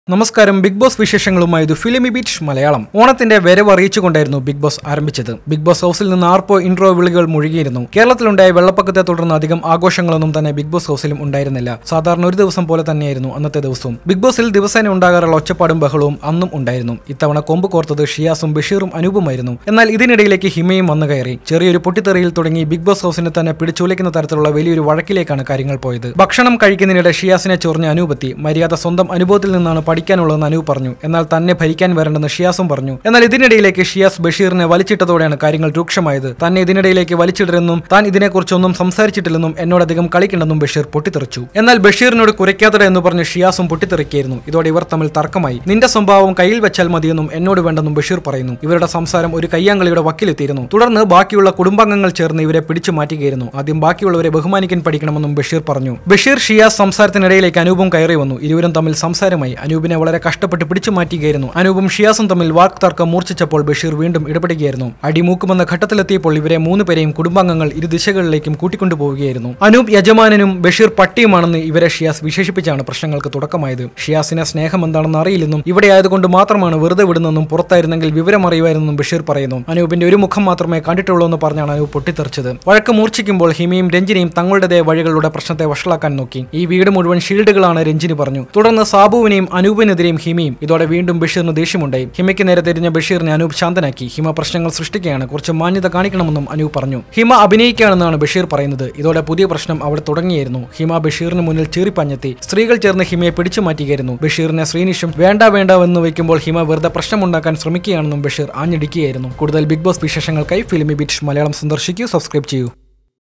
നമസ്കാരം big boss വിശേഷങ്ങളുമായി ഇത് ഫിലിമി ബീറ്റ് മലയാളം ഓണത്തിന്റെ വരവ് അറിയിച്ചുകൊണ്ടായിരുന്നു ബിഗ് ബോസ് ആരംഭിച്ചത് ബിഗ് ബോസ് ഹൗസിൽ നിന്ന് ആർപ്പോ ഇൻട്രോ വിളികൾ മുഴുകിയിരുന്നു കേരളത്തിലുണ്ടായ വെള്ളപ്പൊക്കത്തെ തുടർന്ന് അധികം ആഘോഷങ്ങളൊന്നും തന്നെ ബിഗ് ബോസ് ഹൗസിലും ഉണ്ടായിരുന്നില്ല സാധാരണ ഒരു ദിവസം പോലെ തന്നെയായിരുന്നു അന്നത്തെ ദിവസവും ബിഗ് ബോസിൽ ദിവസേന ഉണ്ടാകാറുള്ള ഒച്ചപ്പാടും ബഹളവും അന്നും ഉണ്ടായിരുന്നു ഇത്തവണ കൊമ്പ് കോർത്തത് ഷിയാസും ബഷീറും അനൂപുമായിരുന്നു എന്നാൽ ഇതിനിടയിലേക്ക് ഹിമയും വന്നു കയറി ചെറിയൊരു പൊട്ടിത്തെറിയിൽ തുടങ്ങി ബിഗ് ബോസ് ഹൗസിനെ തന്നെ പിടിച്ചുലയ്ക്കുന്ന തരത്തിലുള്ള വലിയൊരു വഴക്കിലേക്കാണ് കാര്യങ്ങൾ പോയത് ഭക്ഷണം കഴിക്കുന്നതിനിടെ ഷിയാസിനെ ചൊറിഞ്ഞ അനൂപെത്തി മര്യാദ സ്വന്തം അനുഭവത്തിൽ നിന്നാണ് പഠിക്കാനുള്ളതെന്ന് അനൂപ് പറഞ്ഞു എന്നാൽ തന്നെ ഭരിക്കാൻ വരേണ്ടെന്ന് ഷിയാസും പറഞ്ഞു എന്നാൽ ഇതിനിടയിലേക്ക് ഷിയാസ് ബഷീറിനെ വലിച്ചിട്ടതോടെയാണ് കാര്യങ്ങൾ രൂക്ഷമായത് തന്നെ ഇതിനിടയിലേക്ക് വലിച്ചിടരെന്നും താൻ ഇതിനെക്കുറിച്ചൊന്നും സംസാരിച്ചിട്ടില്ലെന്നും എന്നോടധികം കളിക്കണ്ടെന്നും ബഷീർ പൊട്ടിത്തെറിച്ചു എന്നാൽ ബഷീറിനോട് കുരയ്ക്കാത്തട എന്ന് പറഞ്ഞ് ഷിയാസും പൊട്ടിത്തെറിക്കായിരുന്നു ഇതോടെ ഇവർ തമ്മിൽ തർക്കമായി നിന്റെ സ്വഭാവം കയ്യിൽ വെച്ചാൽ മതിയെന്നും എന്നോട് വേണ്ടെന്നും ബഷീർ പറയുന്നു ഇവരുടെ സംസാരം ഒരു കയ്യാങ്കളിയുടെ വക്കിലെത്തിയിരുന്നു തുടർന്ന് ബാക്കിയുള്ള കുടുംബാംഗങ്ങൾ ചേർന്ന് ഇവരെ പിടിച്ചു മാറ്റുകയായിരുന്നു ആദ്യം ബാക്കിയുള്ളവരെ ബഹുമാനിക്കാൻ പഠിക്കണമെന്നും ബഷീർ പറഞ്ഞു ബഷീർ ഷിയാസ് സംസാരത്തിനിടയിലേക്ക് അനൂപും കയറി വന്നു ഇരുവരും തമ്മിൽ സംസാരമായി അനൂപിനെ വളരെ കഷ്ടപ്പെട്ട് പിടിച്ചു മാറ്റുകയായിരുന്നു അനൂപും ഷിയാസും തമ്മിൽ വാക്ക് തർക്കം മൂർച്ഛിച്ചപ്പോൾ ബഷീർ വീണ്ടും ഇടപെടുകയായിരുന്നു അടിമൂക്കുമെന്ന ഘട്ടത്തിലെത്തിയപ്പോൾ ഇവരെ മൂന്ന് പേരെയും കുടുംബാംഗങ്ങൾ ഇരു ദിശകളിലേക്കും കൂട്ടിക്കൊണ്ടുപോവുകയായിരുന്നു അനൂപ് യജമാനനും ബഷീർ പട്ടിയുമാണെന്ന് ഇവരെ ഷിയാസ് വിശേഷിപ്പിച്ചാണ് പ്രശ്നങ്ങൾക്ക് തുടക്കമായത് ഷിയാസിനെ സ്നേഹം എന്താണെന്ന് അറിയില്ലെന്നും ഇവിടെ ആയതുകൊണ്ട് മാത്രമാണ് വെറുതെ വിടുന്നെന്നും പുറത്തായിരുന്നെങ്കിൽ വിവരം അറിയുമായിരുന്നെന്നും ബഷീർ പറയുന്നു അനൂപിന്റെ ഒരു മുഖം മാത്രമേ കണ്ടിട്ടുള്ളൂ എന്ന് പറഞ്ഞാണ് അനൂപ് പൊട്ടിത്തെറിച്ചത് വഴക്ക് മൂർച്ഛിക്കുമ്പോൾ ഹിമയും രഞ്ജിനിയും തങ്ങളുടേതായ വഴികളുടെ പ്രശ്നത്തെ വഷളാക്കാൻ നോക്കി ഈ വീട് മുഴുവൻ ഷീൽഡുകളാണ് രഞ്ജിനി പറഞ്ഞു തുടർന്ന് സാബുവിനെയും അനൂപിനെതിരെയും ഹിമയും ഇതോടെ വീണ്ടും ബഷീറിന് ദേഷ്യമുണ്ടായി ഹിമയ്ക്ക് നേരെ തിരിഞ്ഞ ബഷീറിനെ അനൂപ് ശാന്തനാക്കി ഹിമ പ്രശ്നങ്ങൾ സൃഷ്ടിക്കുകയാണ് കുറച്ച് മാന്യത കാണിക്കണമെന്നും അനൂപ് പറഞ്ഞു ഹിമ അഭിനയിക്കുകയാണെന്നാണ് ബഷീർ പറയുന്നത് ഇതോടെ പുതിയ പ്രശ്നം അവിടെ തുടങ്ങിയായിരുന്നു ഹിമ ബഷീറിന് മുന്നിൽ ചീറിപ്പഞ്ഞെത്തി സ്ത്രീകൾ ചേർന്ന് ഹിമയെ പിടിച്ചു മാറ്റുകയായിരുന്നു ബഷീറിനെ ശ്രീനിഷും വേണ്ട വേണ്ട എന്ന് വയ്ക്കുമ്പോൾ ഹിമ വെറുതെ പ്രശ്നമുണ്ടാക്കാൻ ശ്രമിക്കുകയാണെന്നും ബഷീർ ആഞ്ഞടിക്കുകയായിരുന്നു കൂടുതൽ ബിഗ് ബോസ് വിശേഷങ്ങൾക്കായി ഫിലിമി ബീറ്റ് മലയാളം സന്ദർശിക്കൂ സബ്സ്ക്രൈബ് ചെയ്യൂ